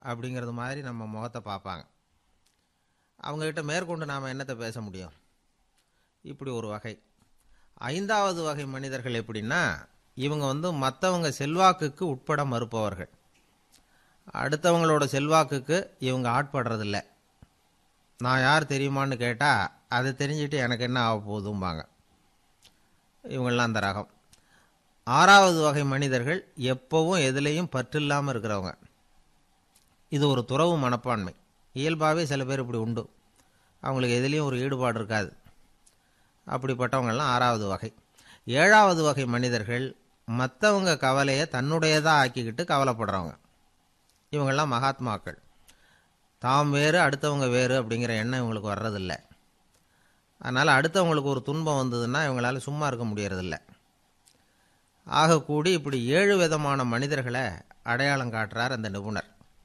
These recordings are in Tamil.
அப்படிங்கிறது மாதிரி நம்ம முகத்தை பார்ப்பாங்க அவங்கக்கிட்ட மேற்கொண்டு நாம் என்னத்தை பேச முடியும் இப்படி ஒரு வகை ஐந்தாவது வகை மனிதர்கள் எப்படின்னா இவங்க வந்து மற்றவங்க செல்வாக்குக்கு உட்பட மறுப்பவர்கள் அடுத்தவங்களோட செல்வாக்குக்கு இவங்க ஆட்படுறதில்ல நான் யார் தெரியுமான்னு கேட்டால் அதை தெரிஞ்சுட்டு எனக்கு என்ன ஆக போகுதும்பாங்க இவங்கெல்லாம் அந்த ரகம் ஆறாவது வகை மனிதர்கள் எப்போவும் எதுலேயும் பற்றில்லாமல் இருக்கிறவங்க இது ஒரு துறவு மனப்பான்மை இயல்பாகவே சில பேர் இப்படி உண்டு அவங்களுக்கு எதுலேயும் ஒரு ஈடுபாடு இருக்காது அப்படிப்பட்டவங்கெல்லாம் ஆறாவது வகை ஏழாவது வகை மனிதர்கள் மற்றவங்க கவலையை தன்னுடையதாக ஆக்கிக்கிட்டு கவலைப்படுறவங்க இவங்கெல்லாம் மகாத்மாக்கள் தாம் வேறு அடுத்தவங்க வேறு அப்படிங்கிற எண்ணம் இவங்களுக்கு வர்றதில்ல அதனால் அடுத்தவங்களுக்கு ஒரு துன்பம் வந்ததுன்னா இவங்களால சும்மா இருக்க முடியறதில்ல ஆக கூடி இப்படி ஏழு விதமான மனிதர்களை அடையாளம் காட்டுறார் அந்த நிபுணர்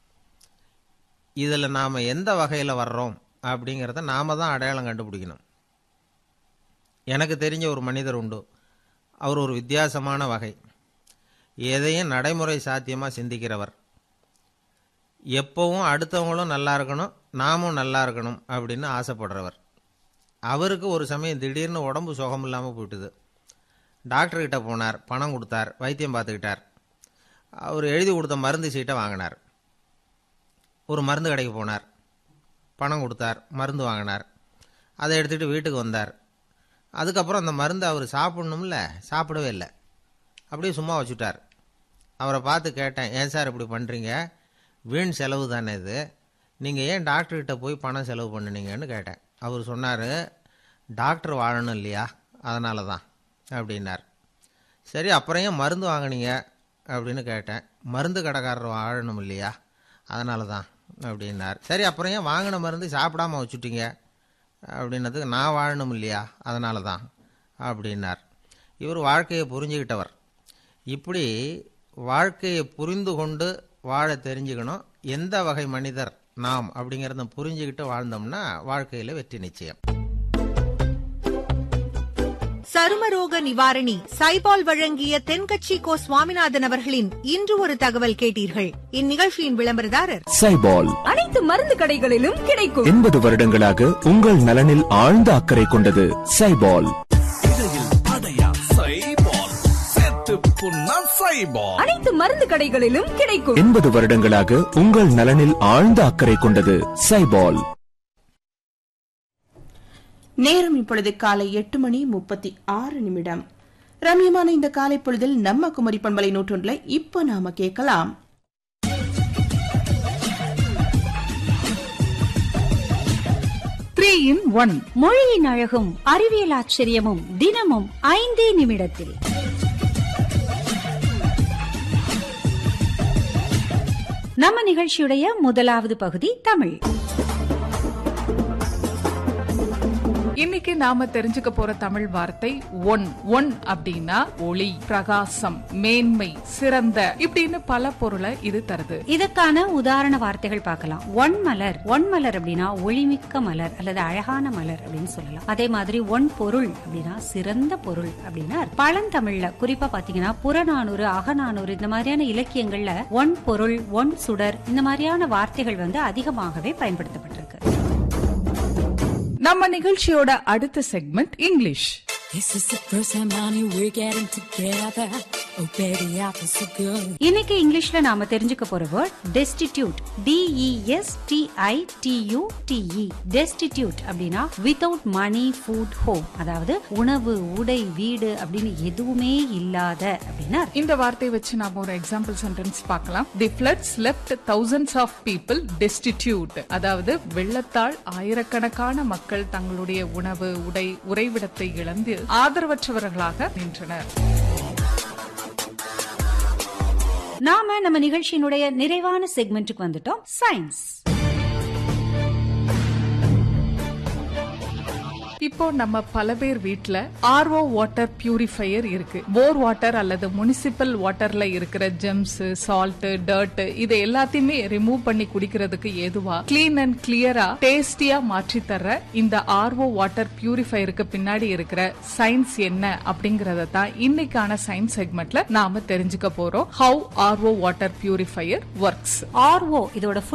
இதில் நாம் எந்த வகையில் வர்றோம் அப்படிங்கிறத நாம் தான் அடையாளம் கண்டுபிடிக்கணும் எனக்கு தெரிஞ்ச ஒரு மனிதர் உண்டு அவர் ஒரு வித்தியாசமான வகை எதையும் நடைமுறை சாத்தியமாக சிந்திக்கிறவர் எப்போவும் அடுத்தவங்களும் நல்லா இருக்கணும் நாமும் நல்லா இருக்கணும் அப்படின்னு ஆசைப்படுறவர் அவருக்கு ஒரு சமயம் திடீர்னு உடம்பு சுகம் இல்லாமல் போயிட்டுது டாக்டர்கிட்ட போனார் பணம் கொடுத்தார் வைத்தியம் பார்த்துக்கிட்டார் அவர் எழுதி கொடுத்த மருந்து சீட்டை வாங்கினார் ஒரு மருந்து கடைக்கு போனார் பணம் கொடுத்தார் மருந்து வாங்கினார் அதை எடுத்துகிட்டு வீட்டுக்கு வந்தார் அதுக்கப்புறம் அந்த மருந்து அவர் சாப்பிட்ணும்ல சாப்பிடவே இல்லை அப்படியே சும்மா வச்சுட்டார் அவரை பார்த்து கேட்டேன் ஏன் சார் இப்படி பண்ணுறீங்க வீண் செலவு தானே இது நீங்கள் ஏன் டாக்டர்கிட்ட போய் பணம் செலவு பண்ணுனீங்கன்னு கேட்டேன் அவர் சொன்னார் டாக்டர் வாழணும் இல்லையா அதனால தான் அப்படின்னார் சரி அப்புறம் ஏன் மருந்து வாங்கினீங்க அப்படின்னு கேட்டேன் மருந்து கடைக்காரர் வாழணும் இல்லையா அதனால தான் அப்படின்னார் சரி அப்புறம் ஏன் வாங்கின மருந்து சாப்பிடாம வச்சுட்டீங்க அப்படின்னதுக்கு நான் வாழணும் இல்லையா அதனால தான் அப்படின்னார் இவர் வாழ்க்கையை புரிஞ்சுக்கிட்டவர் இப்படி வாழ்க்கையை புரிந்து கொண்டு வாழ தெரிஞ்சுக்கணும் எந்த வகை மனிதர் நாம் அப்படிங்கிறத புரிஞ்சுக்கிட்டு வாழ்ந்தோம்னா வாழ்க்கையில் வெற்றி நிச்சயம் சருமரோக நிவாரணி சைபால் வழங்கிய தென்கட்சி கோ சுவாமிநாதன் அவர்களின் இன்று ஒரு தகவல் கேட்டீர்கள் இந்நிகழ்ச்சியின் விளம்பரதாரர் சைபால் அனைத்து மருந்து கடைகளிலும் கிடைக்கும் எண்பது வருடங்களாக உங்கள் நலனில் ஆழ்ந்த அக்கறை கொண்டது சைபால் அனைத்து மருந்து கடைகளிலும் கிடைக்கும் எண்பது வருடங்களாக உங்கள் நலனில் ஆழ்ந்த அக்கறை கொண்டது சைபால் நேரம் இப்பொழுது காலை எட்டு மணி முப்பத்தி ஆறு நிமிடம் ரம்யமான இந்த காலை பொழுதில் நம்ம குமரி பண்பலை நூற்றொன்றுல இப்ப நாம கேட்கலாம் த்ரீ இன் ஒன் மொழியின் அழகும் அறிவியல் ஆச்சரியமும் தினமும் ஐந்தே நிமிடத்தில் நம்ம நிகழ்ச்சியுடைய முதலாவது பகுதி தமிழ் இன்னைக்கு நாம தெரிஞ்சுக்க போற தமிழ் வார்த்தை ஒன் ஒன் அப்படின்னா ஒளி பிரகாசம் மேன்மை சிறந்த இப்படின்னு பல பொருளை இது தருது இதற்கான உதாரண வார்த்தைகள் பார்க்கலாம் ஒன் மலர் ஒன் மலர் அப்படின்னா ஒளிமிக்க மலர் அல்லது அழகான மலர் அப்படின்னு சொல்லலாம் அதே மாதிரி ஒன் பொருள் அப்படின்னா சிறந்த பொருள் அப்படின்னா அர்த்தம். பழந்தமிழ்ல குறிப்பா பாத்தீங்கன்னா புறநானூறு அகநானூறு இந்த மாதிரியான இலக்கியங்கள்ல ஒன் பொருள் ஒன் சுடர் இந்த மாதிரியான வார்த்தைகள் வந்து அதிகமாகவே பயன்படுத்தப்பட்டிருக்கு நம்ம நிகழ்ச்சியோட அடுத்த segment English This is the first time, honey, we're getting together. Oh, baby, I feel so good. இன்னைக்கு இங்கிலீஷ்ல நாம தெரிஞ்சுக்க போற word destitute D E S T I T U T E destitute அப்படின்னா வித்தவுட் மணி ஃபுட் ஹோம் அதாவது உணவு உடை வீடு அப்படின்னு எதுவுமே இல்லாத அப்படின்னா அர்த்தம். இந்த வார்த்தையை வச்சு நாம ஒரு எக்ஸாம்பிள் சென்டென்ஸ் பார்க்கலாம் the floods left thousands of people destitute அதாவது வெள்ளத்தால் ஆயிரக்கணக்கான மக்கள் தங்களுடைய உணவு உடை உறைவிடத்தை இழந்து ஆதரவற்றவர்களாக நின்றனர் நாம நம்ம நிகழ்ச்சியினுடைய நிறைவான செக்மெண்ட்டுக்கு வந்துட்டோம் சயின்ஸ் இப்போ நம்ம பல பேர் வீட்ல ஆர்ஓ வாட்டர் பியூரிஃபையர் இருக்கு போர் வாட்டர் அல்லது முனிசிபல் வாட்டர்ல இருக்கிற ஜெம்ஸ் சால்ட் டர்ட் இது எல்லாத்தையுமே ரிமூவ் பண்ணி குடிக்கிறதுக்கு ஏதுவா கிளீன் அண்ட் கிளியரா டேஸ்டியா மாற்றி தர்ற இந்த ஆர்ஓ வாட்டர் பியூரிஃபையருக்கு பின்னாடி இருக்கிற சயின்ஸ் என்ன அப்படிங்கறத தான் இன்னைக்கான சயின்ஸ் செக்மெண்ட்ல நாம தெரிஞ்சுக்க போறோம் how RO water purifier works RO இதோட